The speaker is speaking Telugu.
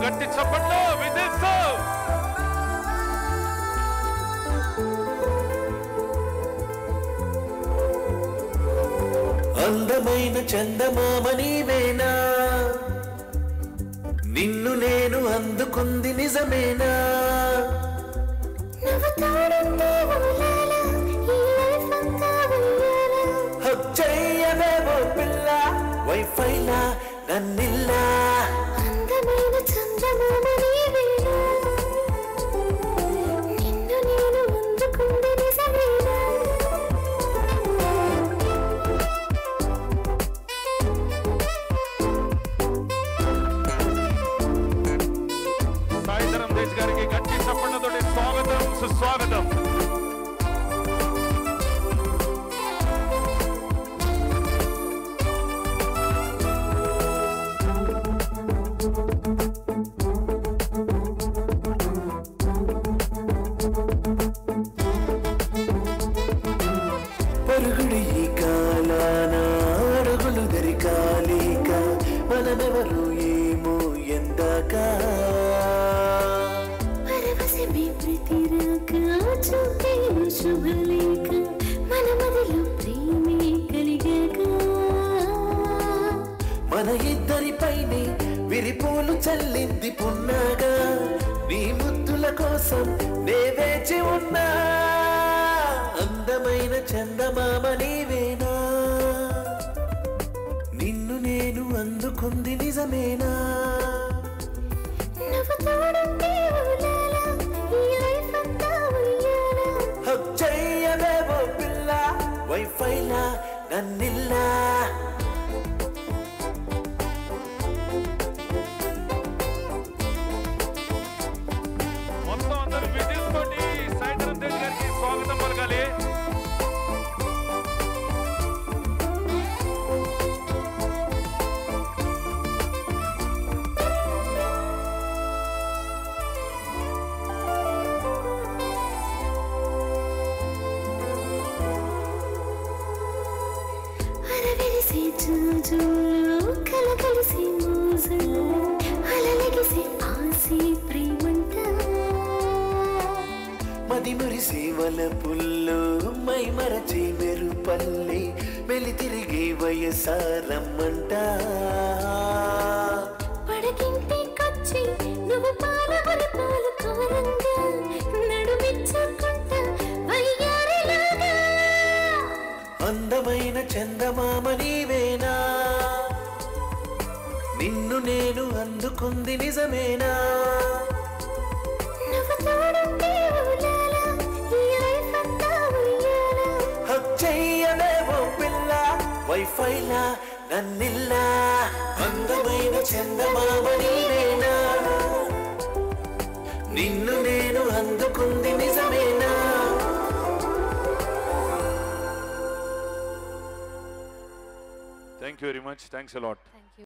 గట్టి చప్పట్లో విధిస్తూ అందమైన చందమామ నీవేనా నిన్ను నేను అందుకుంది నిజమేనా నువ్వు తోడుంటే ఊలాల, ఈ లైఫ్ అంతా ఉయ్యాల. హక్ చెయ్యవేవో పిల్ల వైఫైలా నన్నిల్లా అందమైన చంద్రమామ నీవేనా? నిన్ను నేను అందుకుంది నిజమేనా? సాయిధరం తేజ్ గారికి గట్టి చప్పట్లతోటి స్వాగతం సుస్వాగతం పరుగుడి ఈ కాలాన అడుగులు దరికాలేక మనమెవరు ఏమో ఎందాక పరవశమే ప్రతిరాక, చూపే శుభలేఖ, మన మదిలో ప్రేమే కలిగాక మన ఇద్దరిపైనే విరిపోలు చల్లింది పున్నాగా నీ ముద్దుల కోసం నే వేచి ఉన్నా అందమైన చందమామ నీవేనా నిన్ను నేను అందుకుంది నిజమేనా నువ్వు తోడుంటే ఊలాల, ఈ లైఫ్ అంతా ఉయ్యాల. హక్ చెయ్యవేవో పిల్ల వైఫైలా నన్నిల్లా మొత్తం అందరూ విజిల్స్ తోటి సాయిధరం తేజ్ గారికి స్వాగతం పలకాలి అరవిరిసే జాజులు, కలకలిసే మోజులు, అలలగిసే ఆసే ప్రేమంట. మది మురిసే వలపుల్లో మై మరచే మెరుపల్లి వెలి తిరిగే వయసారమ్మంట పడకింటికొచ్చి నువ్వు పాలబడి పాలు కోరంగా, నడుమిచ్చుకుంటా వయ్యారిలాగా. అందమైన చందమామ నీవేనా నిన్ను నేను అందుకుంది నిజమేనా నువ్వు తోడుంటే ఊలాల, ఈ లైఫ్ అంతా ఉయ్యాల. హక్ చెయ్యలేవో పిల్ల వైఫైలా నన్నిల్లా అందమైన చందమామ నీవేనా నిన్ను నేను అందుకుంది నిజమేనా thank you very much thanks allot